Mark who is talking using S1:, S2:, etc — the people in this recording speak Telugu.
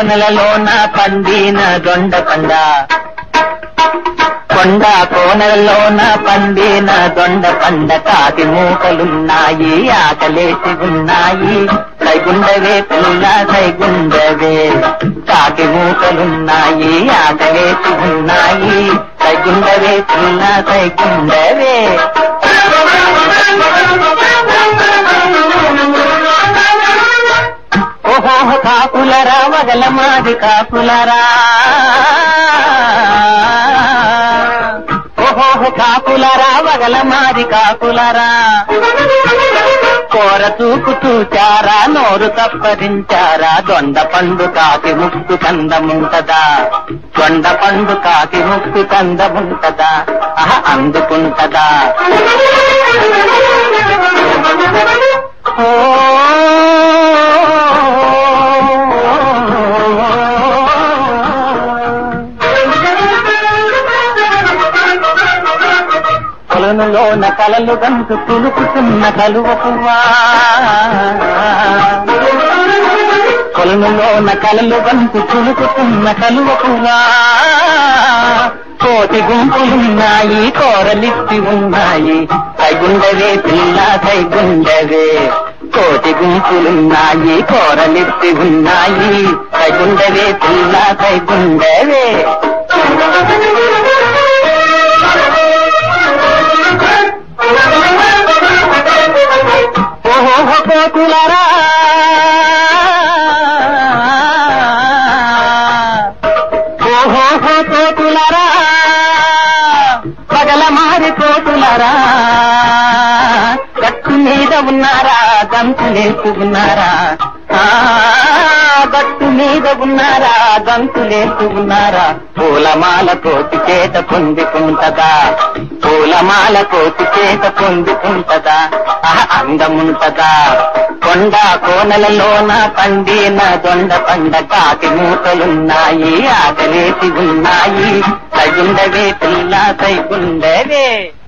S1: కోనలలోన పండిన దొండ పండ కొండ కోనలలోన పండిన దొండ పండ కాకి మూకలున్నాయి ఆకలేసి ఉన్నాయి సైగుండవే పిల్ల సైగుండవే కాకి మూకలున్నాయి ఆకలేసి ఉన్నాయి సైగుండవే పిల్ల సైగుండవే ఓహో కాపులరా వగల మాది కాపులరా ఓహో కాపులరా వగల మాది కాపులరా కోర చూపు చూచారా నోరు తప్పరించారా దొండ పండు కాకి ముక్కు కందముంటదా దొండ పండు కాకి ముక్కు కందముంటదా అహ అందుకుంటదా ఓ కొలనులోన కలలు గంటు పులుకుతున్న కలువ పువ్వా కొలనులోన కలలు గంటు పులుకుతున్న కలువ పువ్వా కోటి గుంపులున్నాయి కోరలిప్పి ఉన్నాయి సైగుండవే పిల్ల సైగుండవే కోటి గుంపులున్నాయి కోరలిప్పి ఉన్నాయి సైగుండవే పిల్ల సైగుండవే ఓహో కోతులరా ఓహో కోతులరా పగల మారి కోతులరా గట్టు మీద ఉన్నారా గంతులేస్తూ ఉన్నారా ఆ, గట్టు మీద ఉన్నారా గంతులేస్తూ ఉన్నారా పూలమాల కోతి చేత పొందుకుంటదా పూలమాల కోతి చేత పొందుకుంటదా ఆహ అందముంటదా కొండ కోనలలోన పండిన దొండ పండ కాకి మూతలున్నాయి ఆకలేసి ఉన్నాయి సైగుండవే పిల్ల సైగుండవే